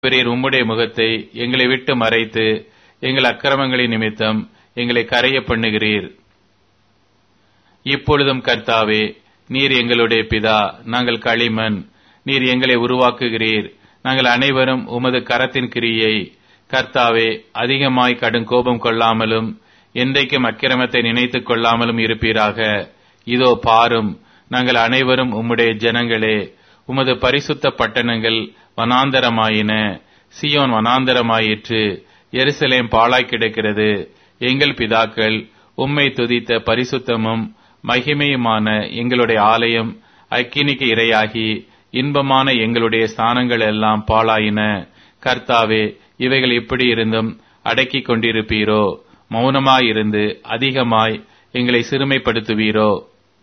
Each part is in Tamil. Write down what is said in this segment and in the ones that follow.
தேவரீர் உம்முடைய முகத்தை எங்களை விட்டு மறைத்து எங்கள் அக்கிரமங்களின் நிமித்தம் எங்களை கரைய பண்ணுகிறீர் இப்பொழுதும் கர்த்தாவே நீர் எங்களுடைய பிதா நாங்கள் களிமண் நீர் எங்களை உருவாக்குகிறீர் நாங்கள் அனைவரும் உமது கரத்தின் கிரியை கர்த்தாவே அதிகமாய் கடும் கோபம் கொள்ளாமலும் என்றைக்கும் அக்கிரமத்தை நினைத்துக் கொள்ளாமலும் இருப்பீராக இதோ பாரும் நாங்கள் அனைவரும் உம்முடைய ஜனங்களே உமது பரிசுத்த பட்டணங்கள் வனாந்தரமாயின சியோன் வனாந்தரமாயிற்று எருசலேம் பாழாய் கிடக்கிறது எங்கள் பிதாக்கள் உம்மை துதித்த பரிசுத்தமும் மகிமையுமான எங்களுடைய ஆலயம் அக்கினிக்கு இரையாகி இன்பமான எங்களுடைய ஸ்தானங்கள் எல்லாம் பாழாயின கர்த்தாவே இவைகள் இப்படி இருந்தும் அடக்கிக் கொண்டிருப்பீரோ மௌனமாயிருந்து அதிகமாய் எங்களை சிறுமைப்படுத்துவீரோ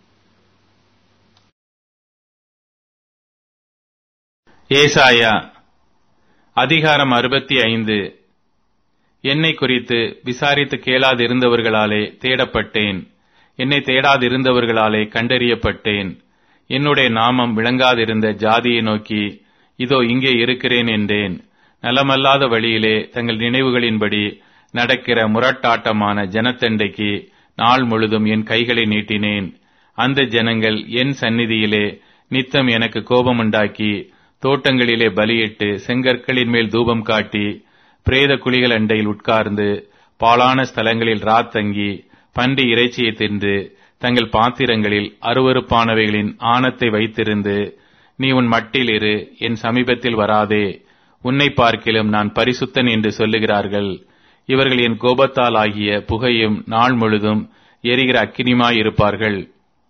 ஏசாயா அதிகாரம் அறுபத்தி ஐந்து என்னை குறித்து விசாரித்து கேளாதிருந்தவர்களாலே தேடப்பட்டேன் என்னை தேடாதிருந்தவர்களாலே கண்டறியப்பட்டேன் என்னுடைய நாமம் விளங்காதிருந்த ஜாதியை நோக்கி இதோ இங்கே இருக்கிறேன் என்றேன் நலமல்லாத வழியிலே தங்கள் நினைவுகளின்படி நடக்கிற முரட்டாட்டமான ஜனத்தண்டைக்கு நாள் முழுதும் என் கைகளை நீட்டினேன் அந்த ஜனங்கள் என் சந்நிதியிலே நித்தம் எனக்கு கோபமுண்டாக்கி தோட்டங்களிலே பலியிட்டு செங்கற்களின் மேல் தூபம் காட்டி பிரேத குழிகள் அண்டையில் உட்கார்ந்து பாழான ஸ்தலங்களில் ராத்தங்கி பன்றி இறைச்சியை தின்று தங்கள் பாத்திரங்களில் அருவறுப்பானவைகளின் ஆணத்தை வைத்திருந்து நீ உன் மட்டில் இரு என் சமீபத்தில் வராதே உன்னை பார்க்கிலும் நான் பரிசுத்தன் என்று சொல்லுகிறார்கள் இவர்கள் என் கோபத்தால் ஆகிய புகையும் நாள் முழுதும் எரிகிற அக்கினிமாயிருப்பார்கள்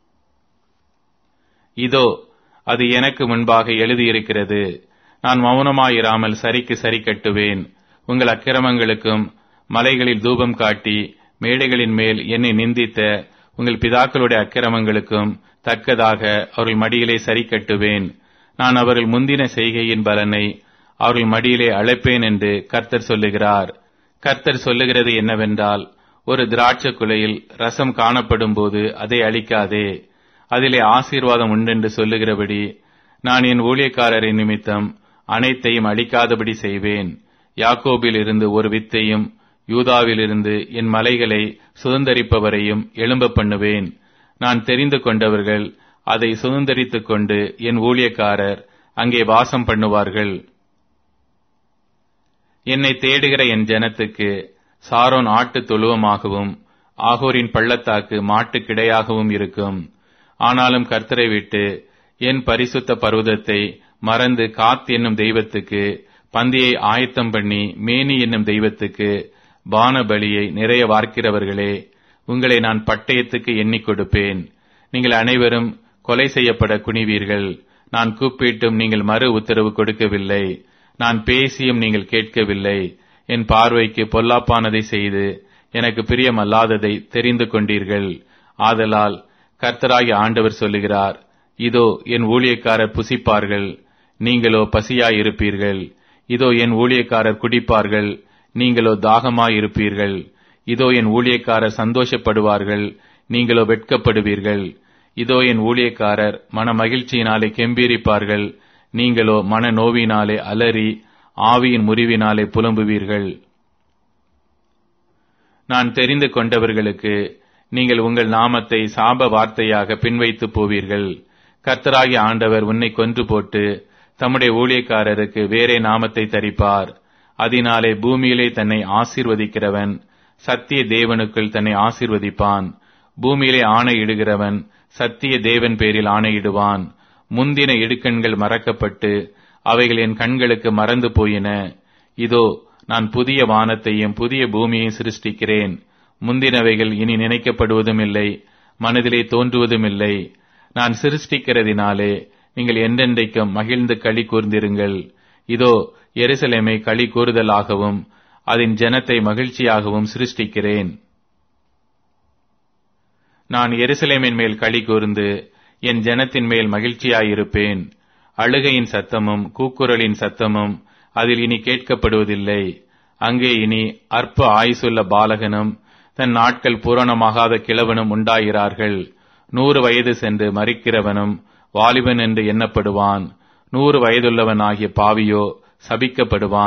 இதோ அது எனக்கு முன்பாக எழுதியிருக்கிறது நான் மௌனமாயிராமல் சரிக்கு சரி கட்டுவேன் உங்கள் அக்கிரமங்களுக்கும் மலைகளில் தூபம் காட்டி மேடைகளின் மேல் என்னை நிந்தித்த உங்கள் பிதாக்களுடைய அக்கிரமங்களுக்கும் தக்கதாக அவர்கள் மடியிலே சரி கட்டுவேன் நான் அவர்கள் முந்தின செய்கையின் பலனை அவர்கள் மடியிலே அழைப்பேன் என்று கர்த்தர் சொல்லுகிறார் கர்த்தர் சொல்லுகிறது என்னவென்றால் ஒரு திராட்சை குலையில் ரசம் காணப்படும் போது அதை அழிக்காதே அதிலே ஆசீர்வாதம் உண்டென்று சொல்லுகிறபடி நான் என் ஊழியக்காரரின் நிமித்தம் அனைத்தையும் அழிக்காதபடி செய்வேன் யாக்கோபில் இருந்து ஒரு வித்தையும் யூதாவிலிருந்து என் மலைகளை சுதந்தரிப்பவரையும் எழும்ப பண்ணுவேன் நான் தெரிந்து கொண்டவர்கள் அதை சுதந்தரித்துக் கொண்டு என் ஊழியக்காரர் அங்கே வாசம் பண்ணுவார்கள் என்னை தேடுகிற என் ஜனத்துக்கு சாரோன் ஆட்டு தொழுவமாகவும் ஆகோரின் பள்ளத்தாக்கு மாட்டு கிடையாகவும் இருக்கும் ஆனாலும் கர்த்தரை விட்டு என் பரிசுத்த பர்வதத்தை மறந்து காத் என்னும் தெய்வத்துக்கு பந்தியை ஆயத்தம் பண்ணி மேனி என்னும் தெய்வத்துக்கு பான பலியை நிறைய வார்க்கிறவர்களே உங்களை நான் பட்டயத்துக்கு எண்ணிக் கொடுப்பேன் நீங்கள் அனைவரும் கொலை செய்யப்பட குனிவீர்கள் நான் கூப்பிட்டும் நீங்கள் மறு உத்தரவு கொடுக்கவில்லை நான் பேசியும் நீங்கள் கேட்கவில்லை என் பார்வைக்கு பொல்லாப்பானதை செய்து எனக்கு பிரியமல்லாததை தெரிந்து கொண்டீர்கள் ஆதலால் கர்த்தராகி ஆண்டவர் சொல்லுகிறார் இதோ என் ஊழியக்காரர் புசிப்பார்கள் நீங்களோ பசியாயிருப்பீர்கள் இதோ என் ஊழியக்காரர் குடிப்பார்கள் நீங்களோ தாகமாயிருப்பீர்கள் இதோ என் ஊழியக்காரர் சந்தோஷப்படுவார்கள் நீங்களோ வெட்கப்படுவீர்கள் இதோ என் ஊழியக்காரர் மன மகிழ்ச்சியினாலே கெம்பீரிப்பார்கள் நீங்களோ மன நோவினாலே அலறி ஆவியின் முறிவினாலே புலம்புவீர்கள் நான் தெரிந்து கொண்டவர்களுக்கு நீங்கள் உங்கள் நாமத்தை சாப வார்த்தையாக பின்வைத்து போவீர்கள் கர்த்தராகி ஆண்டவர் உன்னை கொன்று போட்டு தம்முடைய ஊழியக்காரருக்கு வேறே நாமத்தை தரிப்பார் அதனாலே பூமியிலே தன்னை ஆசீர்வதிக்கிறவன் சத்திய தேவனுக்குள் தன்னை ஆசீர்வதிப்பான் பூமியிலே ஆணையிடுகிறவன் சத்திய தேவன் பேரில் ஆணையிடுவான் முந்தின இடுக்கண்கள் மறக்கப்பட்டு அவைகள் என் கண்களுக்கு மறந்து போயின இதோ நான் புதிய வானத்தையும் புதிய பூமியையும் சிருஷ்டிக்கிறேன் முந்தினவைகள் இனி நினைக்கப்படுவதும் இல்லை மனதிலே தோன்றுவதும் இல்லை நான் சிருஷ்டிக்கிறதினாலே நீங்கள் என்றென்றைக்கும் மகிழ்ந்து களி கூர்ந்திருங்கள் இதோ எருசலேமை களி கூறுதலாகவும் அதன் ஜனத்தை மகிழ்ச்சியாகவும் சிருஷ்டிக்கிறேன் நான் எருசலேமின் மேல் களி கூர்ந்து என் ஜனத்தின் மேல் மகிழ்ச்சியாயிருப்பேன் அழுகையின் சத்தமும் கூக்குரலின் சத்தமும் அதில் இனி கேட்கப்படுவதில்லை அங்கே இனி அற்ப ஆயுசுள்ள பாலகனும் தன் நாட்கள் பூரணமாகாத கிழவனும் உண்டாகிறார்கள் நூறு வயது சென்று மறிக்கிறவனும் வாலிபன் என்று எண்ணப்படுவான் நூறு வயதுள்ளவன் ஆகிய பாவியோ சபிக்கப்படுவான்